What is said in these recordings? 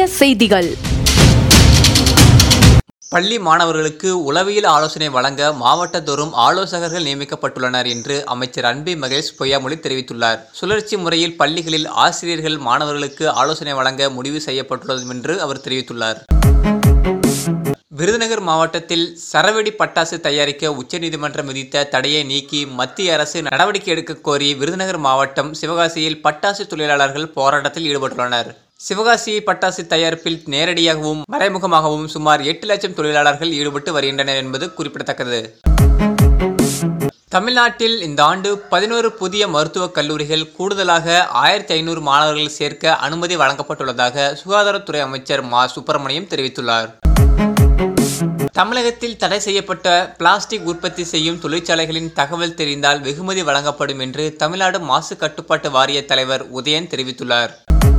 செய்திகள் பள்ளி மாணவர்களுக்கு உளவியல் ஆலோசனை வழங்க மாவட்டத்தோறும் ஆலோசகர்கள் நியமிக்கப்பட்டுள்ளனர் என்று அமைச்சர் அன்பி மகேஷ் பொய்யாமொழி தெரிவித்துள்ளார் சுழற்சி முறையில் பள்ளிகளில் ஆசிரியர்கள் மாணவர்களுக்கு ஆலோசனை வழங்க முடிவு செய்யப்பட்டுள்ளது என்று அவர் தெரிவித்துள்ளார் விருதுநகர் மாவட்டத்தில் சரவெடி பட்டாசு தயாரிக்க உச்சநீதிமன்றம் விதித்த தடையை நீக்கி மத்திய அரசு நடவடிக்கை எடுக்க கோரி விருதுநகர் மாவட்டம் சிவகாசியில் பட்டாசு தொழிலாளர்கள் போராட்டத்தில் ஈடுபட்டுள்ளனர் சிவகாசி பட்டாசு தயாரிப்பில் நேரடியாகவும் மறைமுகமாகவும் சுமார் எட்டு லட்சம் தொழிலாளர்கள் ஈடுபட்டு வருகின்றனர் என்பது குறிப்பிடத்தக்கது தமிழ்நாட்டில் இந்த ஆண்டு பதினோரு புதிய மருத்துவக் கல்லூரிகள் கூடுதலாக ஆயிரத்தி ஐநூறு மாணவர்கள் சேர்க்க அனுமதி வழங்கப்பட்டுள்ளதாக சுகாதாரத்துறை அமைச்சர் மா சுப்பிரமணியம் தெரிவித்துள்ளார் தமிழகத்தில் தடை செய்யப்பட்ட பிளாஸ்டிக் உற்பத்தி செய்யும் தொழிற்சாலைகளின் தகவல் தெரிந்தால் வெகுமதி வழங்கப்படும் என்று தமிழ்நாடு மாசு கட்டுப்பாட்டு வாரிய தலைவர் உதயன் தெரிவித்துள்ளார்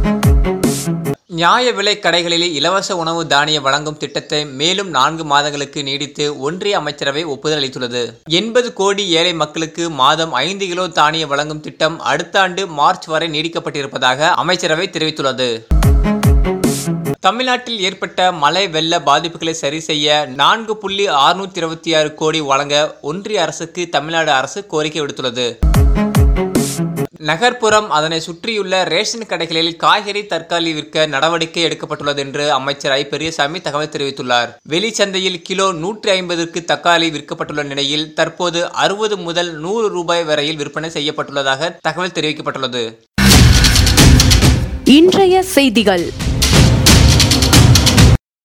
நியாய விலை கடைகளில் இலவச உணவு தானிய வழங்கும் திட்டத்தை மேலும் நான்கு மாதங்களுக்கு நீடித்து ஒன்றிய அமைச்சரவை ஒப்புதல் அளித்துள்ளது எண்பது கோடி ஏழை மக்களுக்கு மாதம் ஐந்து கிலோ தானிய வழங்கும் திட்டம் அடுத்த ஆண்டு மார்ச் வரை நீடிக்கப்பட்டிருப்பதாக அமைச்சரவை தெரிவித்துள்ளது தமிழ்நாட்டில் ஏற்பட்ட மழை வெள்ள பாதிப்புகளை சரி செய்ய நான்கு புள்ளி அறுநூத்தி இருபத்தி ஆறு கோடி வழங்க ஒன்றிய அரசுக்கு தமிழ்நாடு அரசு கோரிக்கை விடுத்துள்ளது நகர்ப்புறம் அதனை சுற்றியுள்ள ரேஷன் கடைகளில் காய்கறி தற்காலி விற்க நடவடிக்கை எடுக்கப்பட்டுள்ளது என்று அமைச்சர் ஐ பெரியசாமி தகவல் தெரிவித்துள்ளார் வெளிச்சந்தையில் கிலோ நூற்றி ஐம்பதுக்கு தக்காளி விற்கப்பட்டுள்ள நிலையில் தற்போது அறுபது முதல் நூறு ரூபாய் வரையில் விற்பனை செய்யப்பட்டுள்ளதாக தகவல் தெரிவிக்கப்பட்டுள்ளது இன்றைய செய்திகள்